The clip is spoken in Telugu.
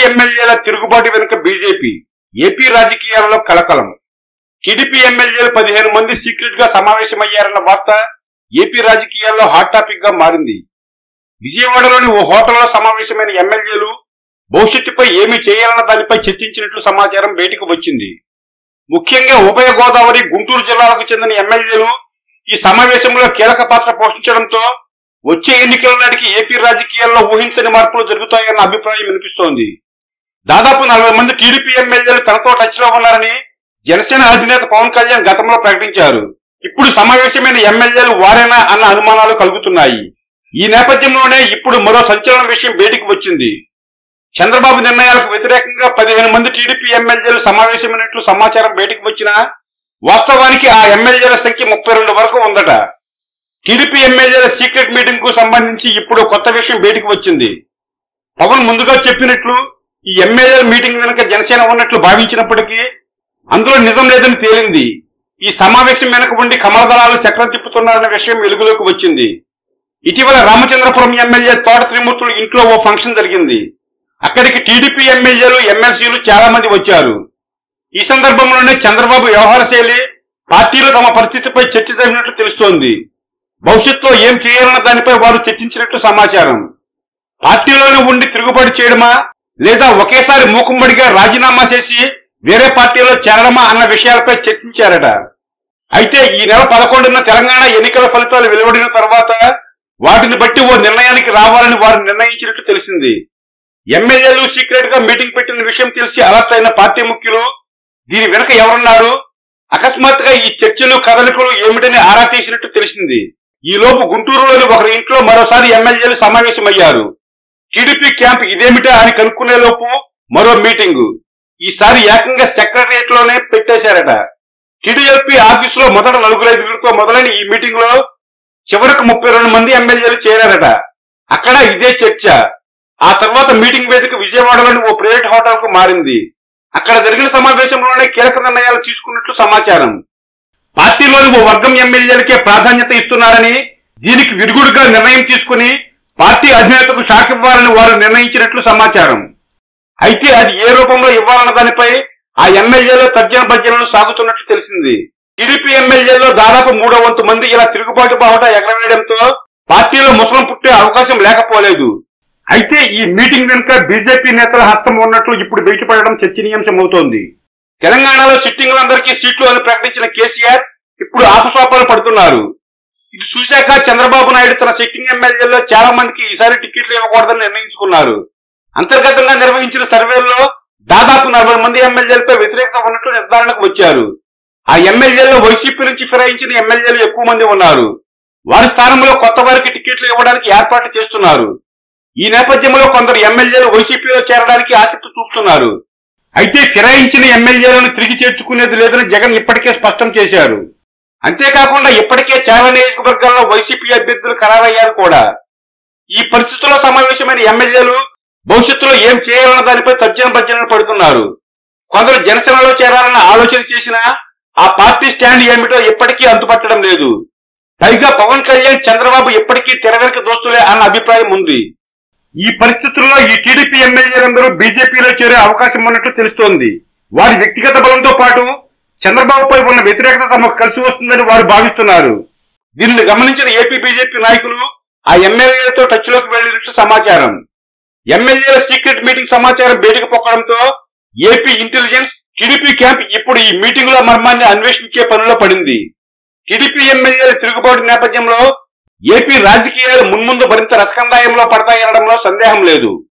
ఎమ్మెల్యేల తిరుగుబాటు వెనుక బీజేపీ ఏపీ రాజకీయాలలో కలకలం టీడీపీ ఎమ్మెల్యేలు పదిహేను మంది సీక్రెట్ గా సమావేశమయ్యారన్న వార్త ఏపీ రాజకీయాల్లో హాట్ టాపిక్ గా మారింది విజయవాడలోని ఓ హోటల్లో సమావేశమైన ఎమ్మెల్యేలు భవిష్యత్తుపై ఏమి చేయాలన్న దానిపై చర్చించినట్లు సమాచారం బయటకు వచ్చింది ముఖ్యంగా ఉభయ గోదావరి గుంటూరు జిల్లాలకు చెందిన ఎమ్మెల్యేలు ఈ సమావేశంలో కీలక పాత్ర పోషించడంతో వచ్చే ఎన్నికల నాటికి ఏపీ రాజకీయాల్లో ఊహించని మార్పులు జరుగుతాయన్న అభిప్రాయం వినిపిస్తోంది దాదాపు నలభై మంది టీడీపీ ఎమ్మెల్యేలు తనతో టచ్ లో ఉన్నారని జనసేన అధినేత పవన్ కళ్యాణ్ గతంలో ప్రకటించారు ఇప్పుడు సమావేశమైన ఎమ్మెల్యేలు వారేనా అన్న అనుమానాలు కలుగుతున్నాయి ఈ నేపథ్యంలోనే ఇప్పుడు మరో సంచలన విషయం బయటికి వచ్చింది చంద్రబాబు నిర్ణయాలకు వ్యతిరేకంగా పదిహేను మంది టీడీపీ ఎమ్మెల్యేలు సమావేశమైనట్లు సమాచారం బయటకు వచ్చినా వాస్తవానికి ఆ ఎమ్మెల్యేల సంఖ్య ముప్పై రెండు వరకు ఉందట టీడీపీ ఎమ్మెల్యేల సీక్రెట్ మీటింగ్ కు సంబంధించి ఇప్పుడు కొత్త విషయం బయటకు వచ్చింది పవన్ ముందుగా చెప్పినట్లు ఈ ఎమ్మెల్యేల మీటింగ్ వెనుక జనసేన ఉన్నట్లు భావించినప్పటికీ అందులో నిజం లేదని తేలింది ఈ సమావేశం వెనుక ఉండి కమలదళాలు చక్రం తిప్పుతున్నారన్న విషయం వెలుగులోకి వచ్చింది ఇటీవల రామచంద్రపురం ఎమ్మెల్యే తోట త్రిమూర్తులు ఇంట్లో ఓ ఫంక్షన్ జరిగింది అక్కడికి టీడీపీ ఎమ్మెల్యేలు ఎమ్మెల్సీలు చాలా మంది వచ్చారు ఈ సందర్భంలోనే చంద్రబాబు వ్యవహార శైలి పార్టీలో తమ పరిస్థితిపై చర్చ జరిగినట్లు తెలుస్తోంది భవిష్యత్తులో ఏం చేయాలన్న దానిపై వారు చర్చించినట్లు సమాచారం పార్టీలోనే ఉండి తిరుగుబాటు చేయడమా లేదా ఒకేసారి మూకుమ్మడిగా రాజీనామా చేసి వేరే పార్టీలో చేరడమా అన్న విషయాలపై చర్చించారట అయితే ఈ నెల పదకొండున తెలంగాణ ఎన్నికల ఫలితాలు వెలువడిన తర్వాత వాటిని బట్టి ఓ నిర్ణయానికి రావాలని వారు నిర్ణయించినట్టు తెలిసింది ఎమ్మెల్యేలు సీక్రెట్ గా మీటింగ్ పెట్టిన విషయం తెలిసి అలర్ట్ అయిన పార్టీ ముఖ్యులు దీని వెనుక ఎవరున్నారు అకస్మాత్తుగా ఈ చర్చలు కదలికలు ఏమిటని ఆరా తీసినట్టు తెలిసింది ఈ లోపు గుంటూరులోని ఒకరి ఇంట్లో మరోసారి ఎమ్మెల్యేలు సమావేశమయ్యారు టీడీపీ క్యాంప్ ఇదేమిటా అని కనుక్కునే లోపు మరో మీటింగు ఈసారి ఏకంగా సెక్రటరియట్ లోనే పెట్టేశారట టీడీఎల్పీ ఆఫీసులో మొదట నలుగురు ఐదుగురితో మొదలైన ఈ మీటింగ్ లో చివరకు ముప్పై రెండు మంది ఎమ్మెల్యేలు చేరారట అక్కడ ఇదే చర్చ ఆ తర్వాత మీటింగ్ వేదిక విజయవాడలోని ఓ ప్రైవేట్ హోటల్ కు మారింది అక్కడ జరిగిన సమావేశంలోనే కీలక నిర్ణయాలు తీసుకున్నట్లు సమాచారం పార్టీలోని ఓ వర్గం ఎమ్మెల్యేలకే ప్రాధాన్యత ఇస్తున్నారని దీనికి విరుగుడుగా నిర్ణయం తీసుకుని పార్టీ అధినేతకు షాక్ ఇవ్వాలని వారు నిర్ణయించినట్లు సమాచారం అయితే అది ఏ రూపంలో ఇవ్వాలన్న దానిపై ఆ ఎమ్మెల్యేలో తర్జన భర్జనలు సాగుతున్నట్లు తెలిసింది టీడీపీ ఎమ్మెల్యేలో దాదాపు మూడో వంతు మంది ఇలా తిరుగుబాటు బావట ఎగరవేయడంతో పార్టీలో ముసలం పుట్టే అవకాశం లేకపోలేదు అయితే ఈ మీటింగ్ వెనుక బీజేపీ నేతల హస్తం ఉన్నట్లు ఇప్పుడు బయటపడడం చర్చనీయాంశమవుతోంది తెలంగాణలో సిట్టింగులందరికీ సీట్లు అని ప్రకటించిన కేసీఆర్ ఇప్పుడు ఆపసోపాలు పడుతున్నారు ఇది చూశాక చంద్రబాబు నాయుడు తన సిట్టింగ్ ఎమ్మెల్యేల్లో చాలా మందికి ఈసారి టికెట్లు ఇవ్వకూడదని నిర్ణయించుకున్నారు అంతర్గతంగా నిర్వహించిన సర్వేల్లో దాదాపు నలభై మంది ఎమ్మెల్యేలపై వ్యతిరేకత ఉన్నట్లు నిర్ధారణకు వచ్చారు ఆ ఎమ్మెల్యేల్లో వైసీపీ నుంచి ఫిరాయించిన ఎమ్మెల్యేలు ఎక్కువ మంది ఉన్నారు వారి స్థానంలో కొత్త వారికి టికెట్లు ఇవ్వడానికి ఏర్పాట్లు చేస్తున్నారు ఈ నేపథ్యంలో కొందరు ఎమ్మెల్యేలు వైసీపీలో చేరడానికి ఆసక్తి చూపుతున్నారు అయితే ఫిరాయించిన ఎమ్మెల్యేలను తిరిగి చేర్చుకునేది లేదని జగన్ ఇప్పటికే స్పష్టం చేశారు అంతేకాకుండా ఇప్పటికే చాలా నియోజకవర్గాల్లో వైసీపీ అభ్యర్థులు ఖరారయ్యారు కూడా ఈ పరిస్థితుల్లో సమావేశమైన ఎమ్మెల్యేలు భవిష్యత్తులో ఏం చేయాలన్న దానిపై తర్జన భర్జనలు పడుతున్నారు కొందరు జనసేనలో చేరాలన్న ఆలోచన చేసినా ఆ పార్టీ స్టాండ్ ఏమిటో ఇప్పటికీ అంతుపట్టడం లేదు పైగా పవన్ కళ్యాణ్ చంద్రబాబు ఇప్పటికీ తెరవెనక దోస్తులే అన్న అభిప్రాయం ఉంది ఈ పరిస్థితుల్లో ఈ టీడీపీ ఎమ్మెల్యేలందరూ బీజేపీలో చేరే అవకాశం ఉన్నట్లు తెలుస్తోంది వారి వ్యక్తిగత బలంతో పాటు చంద్రబాబుపై ఉన్న వ్యతిరేకత తమకు కలిసి వస్తుందని వారు భావిస్తున్నారు దీనిని గమనించిన ఏపీ బీజేపీ నాయకులు ఆ ఎమ్మెల్యేలతో టచ్ లోకి వెళ్లినట్లు సమాచారం ఎమ్మెల్యేల సీక్రెట్ మీటింగ్ సమాచారం బయటకు పొక్కడంతో ఏపీ ఇంటెలిజెన్స్ టీడీపీ క్యాంప్ ఇప్పుడు ఈ మీటింగ్ లో మర్మాన్ని అన్వేషించే పనిలో పడింది టీడీపీ ఎమ్మెల్యేల తిరుగుబాటు నేపథ్యంలో ఏపీ రాజకీయాలు మున్ముందు మరింత రసకందాయంలో పడతాయనడంలో సందేహం లేదు